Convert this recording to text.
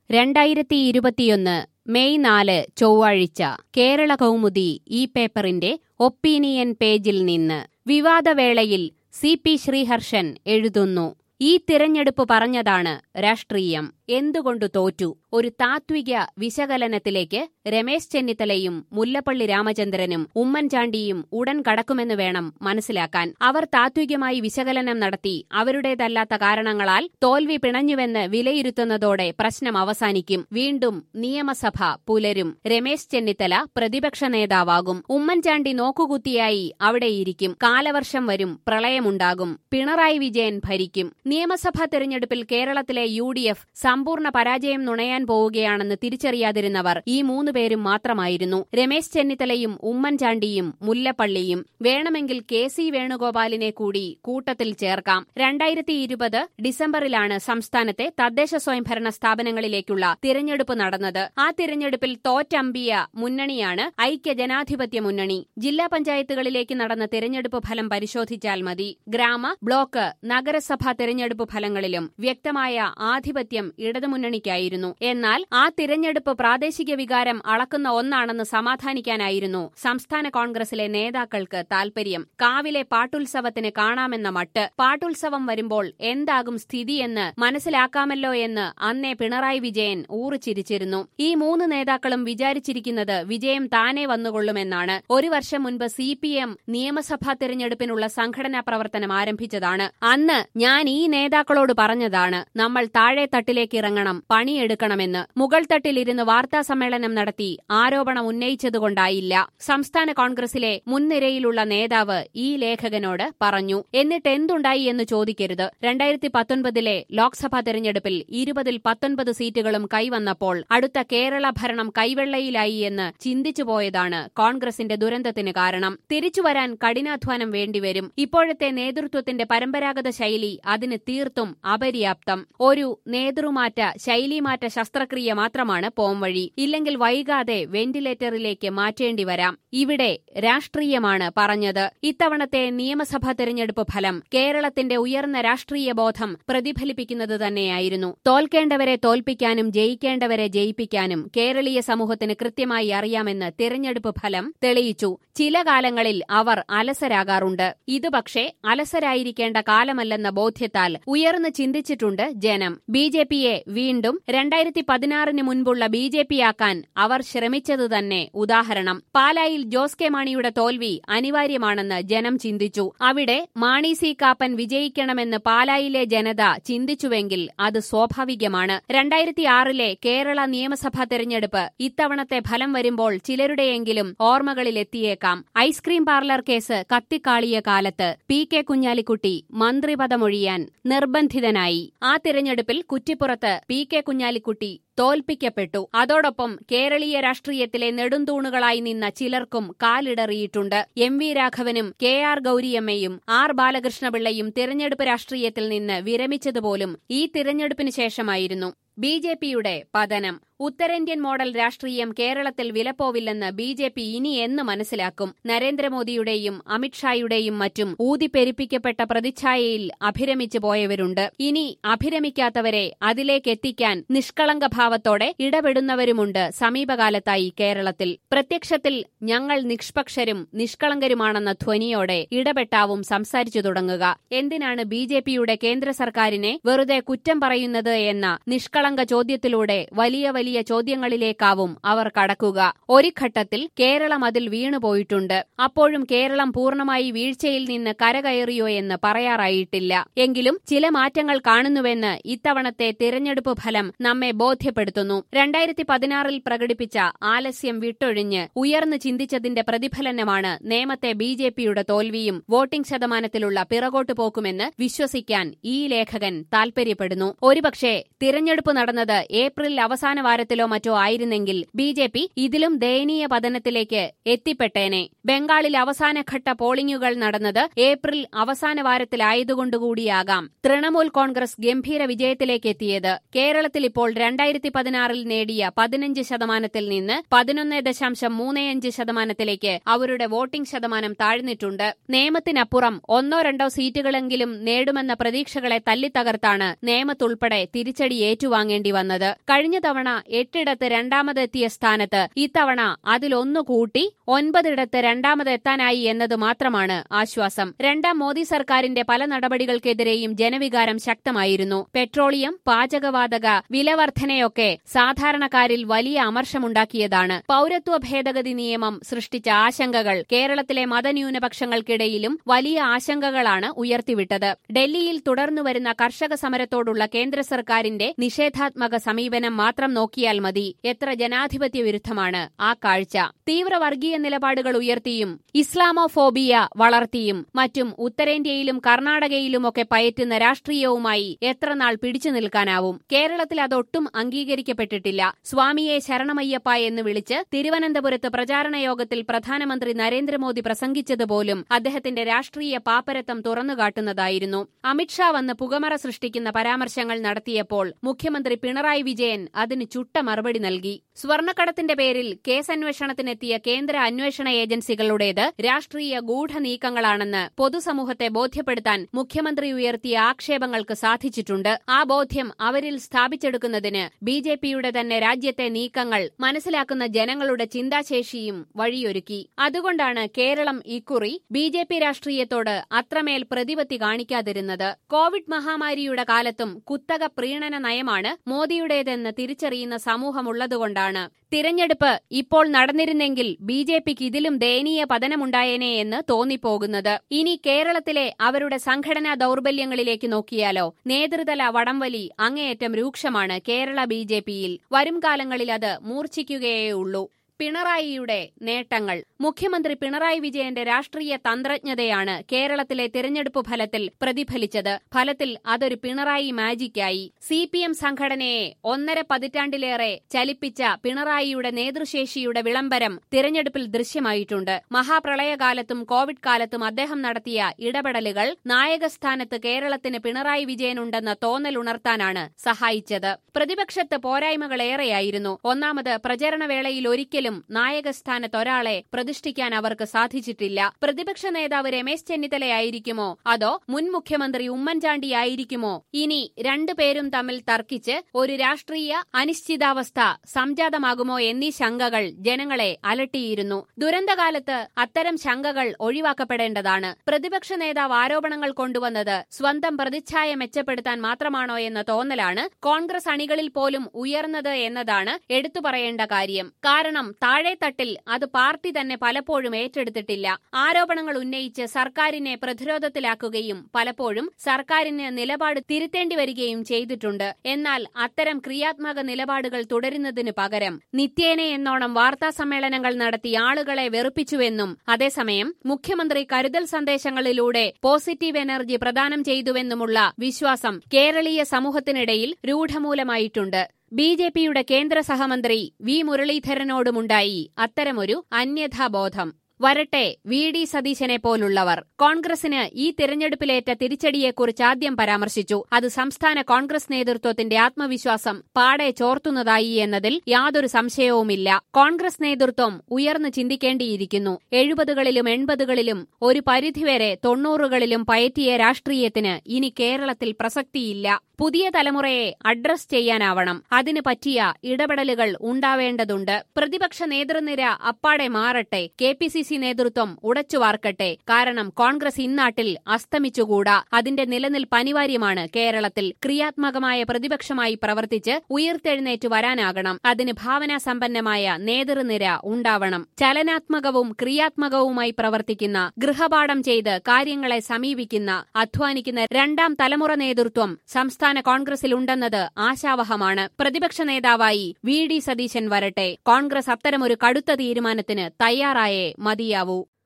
രണ്ടായിരത്തി ഇരുപത്തിയൊന്ന് മെയ് നാല് ചൊവ്വാഴ്ച കേരള കൗമുദി ഈ പേപ്പറിന്റെ ഒപ്പീനിയൻ പേജിൽ നിന്ന് വിവാദവേളയിൽ സി പി ശ്രീഹർഷൻ എഴുതുന്നു ഈ തിരഞ്ഞെടുപ്പ് പറഞ്ഞതാണ് രാഷ്ട്രീയം എന്തുകൊണ്ടു തോറ്റു ഒരു താത്വിക വിശകലനത്തിലേക്ക് രമേശ് ചെന്നിത്തലയും മുല്ലപ്പള്ളി രാമചന്ദ്രനും ഉമ്മൻചാണ്ടിയും ഉടൻ കടക്കുമെന്ന് വേണം മനസ്സിലാക്കാൻ അവർ താത്വികമായി വിശകലനം നടത്തി അവരുടേതല്ലാത്ത കാരണങ്ങളാൽ തോൽവി പിണഞ്ഞുവെന്ന് വിലയിരുത്തുന്നതോടെ പ്രശ്നം അവസാനിക്കും വീണ്ടും നിയമസഭ പുലരും രമേശ് ചെന്നിത്തല പ്രതിപക്ഷ നേതാവാകും ഉമ്മൻചാണ്ടി നോക്കുകുത്തിയായി അവിടെയിരിക്കും കാലവർഷം വരും പ്രളയമുണ്ടാകും പിണറായി വിജയൻ ഭരിക്കും നിയമസഭാ തെരഞ്ഞെടുപ്പിൽ കേരളത്തിലെ യു ഡി എഫ് സമ്പൂർണ്ണ പരാജയം നുണയാൻ പോവുകയാണെന്ന് തിരിച്ചറിയാതിരുന്നവർ ഈ മൂന്ന് പേരും മാത്രമായിരുന്നു രമേശ് ചെന്നിത്തലയും ഉമ്മൻചാണ്ടിയും മുല്ലപ്പള്ളിയും വേണമെങ്കിൽ കെ സി വേണുഗോപാലിനെ കൂടി കൂട്ടത്തിൽ ചേർക്കാം രണ്ടായിരത്തി ഇരുപത് ഡിസംബറിലാണ് സംസ്ഥാനത്തെ തദ്ദേശ സ്വയംഭരണ സ്ഥാപനങ്ങളിലേക്കുള്ള തിരഞ്ഞെടുപ്പ് നടന്നത് ആ തിരഞ്ഞെടുപ്പിൽ തോറ്റമ്പിയ മുന്നണിയാണ് ഐക്യ ജനാധിപത്യ മുന്നണി ജില്ലാ പഞ്ചായത്തുകളിലേക്ക് നടന്ന തിരഞ്ഞെടുപ്പ് ഫലം പരിശോധിച്ചാൽ മതി ഗ്രാമ ബ്ലോക്ക് നഗരസഭാ തിരഞ്ഞെടുപ്പ് ഫലങ്ങളിലും വ്യക്തമായ ആധിപത്യം ഇടതുമുന്നണിക്കായിരുന്നു എന്നാൽ ആ തിരഞ്ഞെടുപ്പ് പ്രാദേശിക വികാരം അളക്കുന്ന ഒന്നാണെന്ന് സമാധാനിക്കാനായിരുന്നു സംസ്ഥാന കോൺഗ്രസിലെ നേതാക്കൾക്ക് താൽപര്യം കാവിലെ പാട്ടുത്സവത്തിന് കാണാമെന്ന മട്ട് പാട്ടുത്സവം വരുമ്പോൾ എന്താകും സ്ഥിതിയെന്ന് മനസ്സിലാക്കാമല്ലോ എന്ന് അന്നേ പിണറായി വിജയൻ ഊറിച്ചിരിച്ചിരുന്നു ഈ മൂന്ന് നേതാക്കളും വിചാരിച്ചിരിക്കുന്നത് വിജയം താനേ വന്നുകൊള്ളുമെന്നാണ് ഒരു വർഷം മുൻപ് സി പി എം നിയമസഭാ തിരഞ്ഞെടുപ്പിനുള്ള സംഘടനാ പ്രവർത്തനം ആരംഭിച്ചതാണ് അന്ന് ഞാൻ ഈ നേതാക്കളോട് പറഞ്ഞതാണ് നമ്മൾ താഴെ തട്ടിലേക്ക് ഇറങ്ങണം പണിയെടുക്കണമെന്ന് മുകൾ തട്ടിലിരുന്ന് വാർത്താ സമ്മേളനം നടത്തി ആരോപണം ഉന്നയിച്ചതുകൊണ്ടായില്ല സംസ്ഥാന കോൺഗ്രസിലെ മുൻനിരയിലുള്ള നേതാവ് ഈ ലേഖകനോട് പറഞ്ഞു എന്നിട്ട് എന്തുണ്ടായി എന്ന് ചോദിക്കരുത് രണ്ടായിരത്തി പത്തൊൻപതിലെ ലോക്സഭാ തെരഞ്ഞെടുപ്പിൽ ഇരുപതിൽ പത്തൊൻപത് സീറ്റുകളും കൈവന്നപ്പോൾ അടുത്ത കേരള ഭരണം കൈവെള്ളയിലായി എന്ന് ചിന്തിച്ചു പോയതാണ് കോൺഗ്രസിന്റെ ദുരന്തത്തിന് കാരണം തിരിച്ചുവരാൻ കഠിനാധ്വാനം വേണ്ടിവരും ഇപ്പോഴത്തെ നേതൃത്വത്തിന്റെ പരമ്പരാഗത ശൈലി അതിന് തീർത്തും അപര്യാപ്തം ഒരു നേതൃമാറ്റ ശൈലിമാറ്റ ശസ്ത്രക്രിയ മാത്രമാണ് പോംവഴി ഇല്ലെങ്കിൽ വൈകാതെ വെന്റിലേറ്ററിലേക്ക് മാറ്റേണ്ടി വരാം ഇവിടെ രാഷ്ട്രീയമാണ് പറഞ്ഞത് ഇത്തവണത്തെ നിയമസഭാ തെരഞ്ഞെടുപ്പ് ഫലം കേരളത്തിന്റെ ഉയർന്ന രാഷ്ട്രീയ ബോധം പ്രതിഫലിപ്പിക്കുന്നത് തന്നെയായിരുന്നു തോൽക്കേണ്ടവരെ തോൽപ്പിക്കാനും ജയിക്കേണ്ടവരെ ജയിപ്പിക്കാനും കേരളീയ സമൂഹത്തിന് കൃത്യമായി അറിയാമെന്ന് തിരഞ്ഞെടുപ്പ് ഫലം തെളിയിച്ചു ചില കാലങ്ങളിൽ അവർ അലസരാകാറുണ്ട് ഇത് പക്ഷേ അലസരായിരിക്കേണ്ട കാലമല്ലെന്ന ബോധ്യത്താൽ ഉയർന്നു ചിന്തിച്ചിട്ടുണ്ട് ജനം ബി ജെ പിയെ വീണ്ടും രണ്ടായിരത്തി പതിനാറിന് മുൻപുള്ള ബി ജെ പിയാക്കാൻ അവർ ശ്രമിച്ചത് തന്നെ ഉദാഹരണം പാലായിൽ ജോസ് കെ മാണിയുടെ തോൽവി അനിവാര്യമാണെന്ന് ജനം ചിന്തിച്ചു അവിടെ മാണി സി കാപ്പൻ വിജയിക്കണമെന്ന് പാലായിലെ ജനത ചിന്തിച്ചുവെങ്കിൽ അത് സ്വാഭാവികമാണ് രണ്ടായിരത്തി ആറിലെ കേരള നിയമസഭാ തെരഞ്ഞെടുപ്പ് ഇത്തവണത്തെ ഫലം വരുമ്പോൾ ചിലരുടെയെങ്കിലും ഓർമ്മകളിലെത്തിയേക്കാം ഐസ്ക്രീം പാർലർ കേസ് കത്തിക്കാളിയ കാലത്ത് പി കെ കുഞ്ഞാലിക്കുട്ടി മന്ത്രിപദമൊഴിയാൻ നിർബന്ധിതനായി ആ തിരഞ്ഞെടുപ്പിൽ കുറ്റിപ്പുറത്ത് പി കെ കുഞ്ഞാലിക്കുട്ടി തോൽപ്പിക്കപ്പെട്ടു അതോടൊപ്പം കേരളീയ രാഷ്ട്രീയത്തിലെ നെടുന്തൂണുകളായി നിന്ന ചിലർക്കും കാലിടറിയിട്ടുണ്ട് എം വി രാഘവനും കെ ആർ ഗൌരിയമ്മയും ആർ ബാലകൃഷ്ണപിള്ളയും തിരഞ്ഞെടുപ്പ് രാഷ്ട്രീയത്തിൽ നിന്ന് വിരമിച്ചതുപോലും ഈ തിരഞ്ഞെടുപ്പിന് ശേഷമായിരുന്നു ബി ജെ പിയുടെ പതനം ഉത്തരേന്ത്യൻ മോഡൽ രാഷ്ട്രീയം കേരളത്തിൽ വിലപ്പോവില്ലെന്ന് ബി ജെ പി ഇനി എന്ന് മനസ്സിലാക്കും നരേന്ദ്രമോദിയുടെയും അമിത്ഷായുടെയും മറ്റും ഊതിപ്പെരിപ്പിക്കപ്പെട്ട പ്രതിച്ഛായയിൽ അഭിരമിച്ചു പോയവരുണ്ട് ഇനി അഭിരമിക്കാത്തവരെ അതിലേക്കെത്തിക്കാൻ നിഷ്കളങ്ക ഭാവത്തോടെ ഇടപെടുന്നവരുമുണ്ട് സമീപകാലത്തായി കേരളത്തിൽ പ്രത്യക്ഷത്തിൽ ഞങ്ങൾ നിഷ്പക്ഷരും നിഷ്കളങ്കരുമാണെന്ന ധ്വനിയോടെ ഇടപെട്ടാവും സംസാരിച്ചു തുടങ്ങുക എന്തിനാണ് ബി ജെ പിയുടെ കേന്ദ്ര സർക്കാരിനെ വെറുതെ കുറ്റം പറയുന്നത് എന്ന നിഷ്കളങ്ക ചോദ്യത്തിലൂടെ വലിയ വലിയ ചോദ്യങ്ങളിലേക്കാവും അവർ കടക്കുക ഒരു ഘട്ടത്തിൽ കേരളം അതിൽ വീണുപോയിട്ടുണ്ട് അപ്പോഴും കേരളം പൂർണ്ണമായി വീഴ്ചയിൽ നിന്ന് കരകയറിയോ എന്ന് പറയാറായിട്ടില്ല എങ്കിലും ചില മാറ്റങ്ങൾ കാണുന്നുവെന്ന് ഇത്തവണത്തെ തിരഞ്ഞെടുപ്പ് ഫലം നമ്മെ ബോധ്യപ്പെടുത്തുന്നു രണ്ടായിരത്തി പതിനാറിൽ പ്രകടിപ്പിച്ച ആലസ്യം വിട്ടൊഴിഞ്ഞ് ഉയർന്നു ചിന്തിച്ചതിന്റെ പ്രതിഫലനമാണ് നേമത്തെ ബി ജെ പിയുടെ തോൽവിയും വോട്ടിംഗ് ശതമാനത്തിലുള്ള പിറകോട്ട് പോക്കുമെന്ന് വിശ്വസിക്കാൻ ഈ ലേഖകൻ താൽപര്യപ്പെടുന്നു ഒരുപക്ഷെ തിരഞ്ഞെടുപ്പ് നടന്നത് ഏപ്രിൽ അവസാന വാരം അധികാരത്തിലോ മറ്റോ ആയിരുന്നെങ്കിൽ ബി ജെ പി ഇതിലും ദയനീയ പതനത്തിലേക്ക് എത്തിപ്പെട്ടേനെ ബംഗാളിൽ അവസാനഘട്ട പോളിംഗുകൾ നടന്നത് ഏപ്രിൽ അവസാന വാരത്തിലായതുകൊണ്ടുകൂടിയാകാം തൃണമൂൽ കോൺഗ്രസ് ഗംഭീര വിജയത്തിലേക്ക് എത്തിയത് കേരളത്തിൽ ഇപ്പോൾ രണ്ടായിരത്തി പതിനാറിൽ നേടിയ പതിനഞ്ച് ശതമാനത്തിൽ നിന്ന് പതിനൊന്ന് ദശാംശം മൂന്നേയഞ്ച് ശതമാനത്തിലേക്ക് അവരുടെ വോട്ടിംഗ് ശതമാനം താഴ്ന്നിട്ടുണ്ട് നിയമത്തിനപ്പുറം ഒന്നോ രണ്ടോ സീറ്റുകളെങ്കിലും നേടുമെന്ന പ്രതീക്ഷകളെ തല്ലിത്തകർത്താണ് നേമത്തുൾപ്പെടെ തിരിച്ചടി ഏറ്റുവാങ്ങേണ്ടി വന്നത് കഴിഞ്ഞ തവണ എട്ടിടത്ത് രണ്ടാമതെത്തിയ സ്ഥാനത്ത് ഇത്തവണ അതിലൊന്നു കൂട്ടി ഒൻപതിടത്ത് രണ്ടാമതെത്താനായി എന്നത് മാത്രമാണ് ആശ്വാസം രണ്ടാം മോദി സർക്കാരിന്റെ പല നടപടികൾക്കെതിരെയും ജനവികാരം ശക്തമായിരുന്നു പെട്രോളിയം പാചകവാതക വിലവർധനയൊക്കെ സാധാരണക്കാരിൽ വലിയ അമർഷമുണ്ടാക്കിയതാണ് പൌരത്വ ഭേദഗതി നിയമം സൃഷ്ടിച്ച ആശങ്കകൾ കേരളത്തിലെ മതന്യൂനപക്ഷങ്ങൾക്കിടയിലും വലിയ ആശങ്കകളാണ് ഉയർത്തിവിട്ടത് ഡൽഹിയിൽ തുടർന്നുവരുന്ന കർഷക സമരത്തോടുള്ള കേന്ദ്ര സർക്കാരിന്റെ നിഷേധാത്മക സമീപനം മാത്രം നോക്കിയാൽ മതി എത്ര ജനാധിപത്യ വിരുദ്ധമാണ് ആ കാഴ്ച തീവ്ര വർഗീയ നിലപാടുകൾ ഉയർത്തിയും ഇസ്ലാമോഫോബിയ വളർത്തിയും മറ്റും ഉത്തരേന്ത്യയിലും കർണാടകയിലുമൊക്കെ പയറ്റുന്ന രാഷ്ട്രീയവുമായി എത്ര നാൾ പിടിച്ചു നിൽക്കാനാവും കേരളത്തിൽ അതൊട്ടും അംഗീകരിക്കപ്പെട്ടിട്ടില്ല സ്വാമിയെ ശരണമയ്യപ്പ എന്ന് വിളിച്ച് തിരുവനന്തപുരത്ത് പ്രചാരണ യോഗത്തിൽ പ്രധാനമന്ത്രി നരേന്ദ്രമോദി പ്രസംഗിച്ചതുപോലും അദ്ദേഹത്തിന്റെ രാഷ്ട്രീയ പാപ്പരത്വം തുറന്നുകാട്ടുന്നതായിരുന്നു അമിത്ഷാ വന്ന് പുകമറ സൃഷ്ടിക്കുന്ന പരാമർശങ്ങൾ നടത്തിയപ്പോൾ മുഖ്യമന്ത്രി പിണറായി വിജയൻ അതിന് ചുട്ട മറുപടി നൽകി സ്വർണ്ണക്കടത്തിന്റെ പേരിൽ കേസന്വേഷണത്തിനെത്തിയ കേന്ദ്ര അന്വേഷണ ഏജൻസികളുടേത് രാഷ്ട്രീയ ഗൂഢനീക്കങ്ങളാണെന്ന് പൊതുസമൂഹത്തെ ബോധ്യപ്പെടുത്താൻ മുഖ്യമന്ത്രി ഉയർത്തിയ ആക്ഷേപങ്ങൾക്ക് സാധിച്ചിട്ടുണ്ട് ആ ബോധ്യം അവരിൽ സ്ഥാപിച്ചെടുക്കുന്നതിന് ബി ജെ പിയുടെ തന്നെ രാജ്യത്തെ നീക്കങ്ങൾ മനസ്സിലാക്കുന്ന ജനങ്ങളുടെ ചിന്താശേഷിയും വഴിയൊരുക്കി അതുകൊണ്ടാണ് കേരളം ഇക്കുറി ബി ജെ പി രാഷ്ട്രീയത്തോട് അത്രമേൽ പ്രതിപത്തി കാണിക്കാതിരുന്നത് കോവിഡ് മഹാമാരിയുടെ കാലത്തും കുത്തക പ്രീണന നയമാണ് മോദിയുടേതെന്ന് തിരിച്ചറിയുന്ന സമൂഹമുള്ളതുകൊണ്ടാണ് തിരഞ്ഞെടുപ്പ് ഇപ്പോൾ നടന്നിരുന്നെങ്കിൽ ബി ജെ പിക്ക് ഇതിലും ദയനീയ പതനമുണ്ടായേനെ എന്ന് തോന്നിപ്പോകുന്നത് ഇനി കേരളത്തിലെ അവരുടെ സംഘടനാ ദൌർബല്യങ്ങളിലേക്ക് നോക്കിയാലോ നേതൃതല വടംവലി അങ്ങേയറ്റം രൂക്ഷമാണ് കേരള ബി ജെ പിയിൽ വരും കാലങ്ങളിൽ അത് മൂർച്ഛിക്കുകയേയുള്ളൂ പിണറായിയുടെ നേട്ടങ്ങൾ മുഖ്യമന്ത്രി പിണറായി വിജയന്റെ രാഷ്ട്രീയ തന്ത്രജ്ഞതയാണ് കേരളത്തിലെ തിരഞ്ഞെടുപ്പ് ഫലത്തിൽ പ്രതിഫലിച്ചത് ഫലത്തിൽ അതൊരു പിണറായി മാജിക്കായി സി പി എം സംഘടനയെ ഒന്നര പതിറ്റാണ്ടിലേറെ ചലിപ്പിച്ച പിണറായിയുടെ നേതൃശേഷിയുടെ വിളംബരം തിരഞ്ഞെടുപ്പിൽ ദൃശ്യമായിട്ടുണ്ട് മഹാപ്രളയകാലത്തും കോവിഡ് കാലത്തും അദ്ദേഹം നടത്തിയ ഇടപെടലുകൾ നായകസ്ഥാനത്ത് കേരളത്തിന് പിണറായി വിജയനുണ്ടെന്ന തോന്നലുണർത്താനാണ് സഹായിച്ചത് പ്രതിപക്ഷത്ത് പോരായ്മകളേറെയായിരുന്നു ഒന്നാമത് പ്രചരണവേളയിൽ ഒരിക്കലും നായകസ്ഥാനത്ത് ഒരാളെ പ്രതിഷ്ഠിക്കാൻ അവർക്ക് സാധിച്ചിട്ടില്ല പ്രതിപക്ഷ നേതാവ് രമേശ് ചെന്നിത്തലയായിരിക്കുമോ അതോ മുൻ മുഖ്യമന്ത്രി ഉമ്മൻചാണ്ടിയായിരിക്കുമോ ഇനി രണ്ടുപേരും തമ്മിൽ തർക്കിച്ച് ഒരു രാഷ്ട്രീയ അനിശ്ചിതാവസ്ഥ സംജാതമാകുമോ എന്നീ ശങ്കകൾ ജനങ്ങളെ അലട്ടിയിരുന്നു ദുരന്തകാലത്ത് അത്തരം ശങ്കകൾ ഒഴിവാക്കപ്പെടേണ്ടതാണ് പ്രതിപക്ഷ നേതാവ് ആരോപണങ്ങൾ കൊണ്ടുവന്നത് സ്വന്തം പ്രതിച്ഛായ മെച്ചപ്പെടുത്താൻ മാത്രമാണോ എന്ന തോന്നലാണ് കോൺഗ്രസ് അണികളിൽ പോലും ഉയർന്നത് എന്നതാണ് എടുത്തു പറയേണ്ട കാര്യം കാരണം താഴെത്തട്ടിൽ അത് പാർട്ടി തന്നെ പലപ്പോഴും ഏറ്റെടുത്തിട്ടില്ല ആരോപണങ്ങൾ ഉന്നയിച്ച് സർക്കാരിനെ പ്രതിരോധത്തിലാക്കുകയും പലപ്പോഴും സർക്കാരിന് നിലപാട് തിരുത്തേണ്ടി വരികയും ചെയ്തിട്ടുണ്ട് എന്നാൽ അത്തരം ക്രിയാത്മക നിലപാടുകൾ തുടരുന്നതിന് പകരം നിത്യേന എന്നോണം വാർത്താ സമ്മേളനങ്ങൾ നടത്തി ആളുകളെ വെറുപ്പിച്ചുവെന്നും അതേസമയം മുഖ്യമന്ത്രി കരുതൽ സന്ദേശങ്ങളിലൂടെ പോസിറ്റീവ് എനർജി പ്രദാനം ചെയ്തുവെന്നുമുള്ള വിശ്വാസം കേരളീയ സമൂഹത്തിനിടയിൽ രൂഢമൂലമായിട്ടുണ്ട് ബി ജെ പിയുടെ കേന്ദ്ര സഹമന്ത്രി വി മുരളീധരനോടുമുണ്ടായി അത്തരമൊരു അന്യഥാബോധം വരട്ടെ വി ഡി സതീശനെ പോലുള്ളവർ കോൺഗ്രസിന് ഈ തിരഞ്ഞെടുപ്പിലേറ്റ തിരിച്ചടിയെക്കുറിച്ച് ആദ്യം പരാമർശിച്ചു അത് സംസ്ഥാന കോൺഗ്രസ് നേതൃത്വത്തിന്റെ ആത്മവിശ്വാസം പാടെ ചോർത്തുന്നതായി എന്നതിൽ യാതൊരു സംശയവുമില്ല കോൺഗ്രസ് നേതൃത്വം ഉയർന്നു ചിന്തിക്കേണ്ടിയിരിക്കുന്നു എഴുപതുകളിലും എൺപതുകളിലും ഒരു പരിധിവരെ തൊണ്ണൂറുകളിലും പയറ്റിയ രാഷ്ട്രീയത്തിന് ഇനി കേരളത്തിൽ പ്രസക്തിയില്ല പുതിയ തലമുറയെ അഡ്രസ് ചെയ്യാനാവണം അതിന് പറ്റിയ ഇടപെടലുകൾ ഉണ്ടാവേണ്ടതുണ്ട് പ്രതിപക്ഷ നേതൃനിര അപ്പാടെ മാറട്ടെ കെ പി സി സി നേതൃത്വം ഉടച്ചുവാർക്കട്ടെ കാരണം കോൺഗ്രസ് ഇന്നാട്ടിൽ അസ്തമിച്ചുകൂടാ അതിന്റെ നിലനിൽപ്പ് അനിവാര്യമാണ് കേരളത്തിൽ ക്രിയാത്മകമായ പ്രതിപക്ഷമായി പ്രവർത്തിച്ച് ഉയർത്തെഴുന്നേറ്റ് വരാനാകണം അതിന് ഭാവനാസമ്പന്നമായ നേതൃനിര ഉണ്ടാവണം ചലനാത്മകവും ക്രിയാത്മകവുമായി പ്രവർത്തിക്കുന്ന ഗൃഹപാഠം ചെയ്ത് കാര്യങ്ങളെ സമീപിക്കുന്ന അധ്വാനിക്കുന്ന രണ്ടാം തലമുറ നേതൃത്വം സംസ്ഥാന കോൺഗ്രസിലുണ്ടെന്നത് ആശാവഹമാണ് പ്രതിപക്ഷ നേതാവായി വി ഡി സതീശൻ വരട്ടെ കോൺഗ്രസ് അത്തരമൊരു കടുത്ത തീരുമാനത്തിന് തയ്യാറായേ മതിയാവൂ